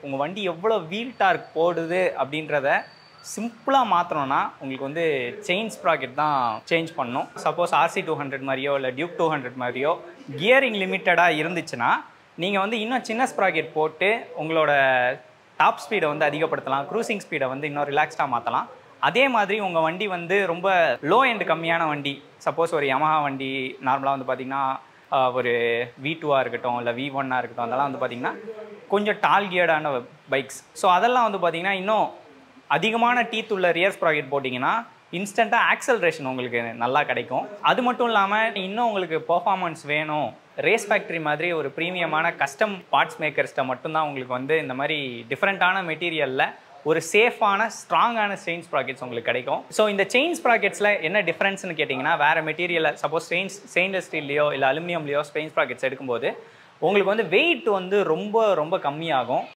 உங்கள் வண்டி எவ்வளோ வீல் டார்க் போடுது அப்படின்றத சிம்பிளாக மாற்றணும்னா உங்களுக்கு வந்து செயின் ஸ்ப்ராக்கெட் தான் சேஞ்ச் பண்ணணும் சப்போஸ் ஆர்சி டூ ஹண்ட்ரட் மாதிரியோ இல்லை டியூக் டூ ஹண்ட்ரட் மாதிரியோ கியரிங் லிமிட்டடாக இருந்துச்சுன்னா நீங்கள் வந்து இன்னும் சின்ன ஸ்ப்ராக்கெட் போட்டு உங்களோட டாப் ஸ்பீடை வந்து அதிகப்படுத்தலாம் க்ரூசிங் ஸ்பீடை வந்து இன்னும் ரிலாக்ஸ்டாக மாற்றலாம் அதே மாதிரி உங்கள் வண்டி வந்து ரொம்ப லோ எண்ட் கம்மியான வண்டி சப்போஸ் ஒரு Yamaha வண்டி நார்மலாக வந்து பார்த்திங்கன்னா ஆஹ், ஒரு வி டூவாக இருக்கட்டும் இல்லை வி ஒன்னாக இருக்கட்டும் அதெல்லாம் வந்து பார்த்திங்கன்னா கொஞ்சம் டால் கியர்டான பைக்ஸ் ஸோ அதெல்லாம் வந்து பார்த்திங்கன்னா இன்னும் அதிகமான டீத் உள்ள ரியர் ஸ்ப்ராக்கெட் போட்டிங்கன்னா இன்ஸ்டண்ட்டாக ஆக்சலரேஷன் உங்களுக்கு நல்லா கிடைக்கும் அது மட்டும் இல்லாமல் இன்னும் உங்களுக்கு பெர்ஃபார்மன்ஸ் வேணும் ரேஸ் ஃபேக்ட்ரி மாதிரி ஒரு ப்ரீமியமான கஸ்டம் பார்ட்ஸ் மேக்கர்ஸ்ட்ட மட்டும்தான் உங்களுக்கு வந்து இந்த மாதிரி டிஃப்ரெண்ட்டான மெட்டீரியலில் ஒரு சேஃபான ஸ்ட்ராங்கான செயின் ஸ்ப்ராக்கெட்ஸ் உங்களுக்கு கிடைக்கும் ஸோ இந்த செயின் ஸ்ப்ராக்கெட்ஸில் என்ன டிஃப்ரென்ஸ்னு கேட்டிங்கன்னா வேறு மெட்டீரியலை சப்போஸ் செயின்ஸ் ஸ்டெயின்லெஸ் ஸ்டீல்லையோ இல்லை அலுமினியம்லையோ ஸ்பெயின் ஸ்ப்ராக்கெட்ஸ் எடுக்கும்போது உங்களுக்கு வந்து வெயிட் வந்து ரொம்ப ரொம்ப கம்மியாகும்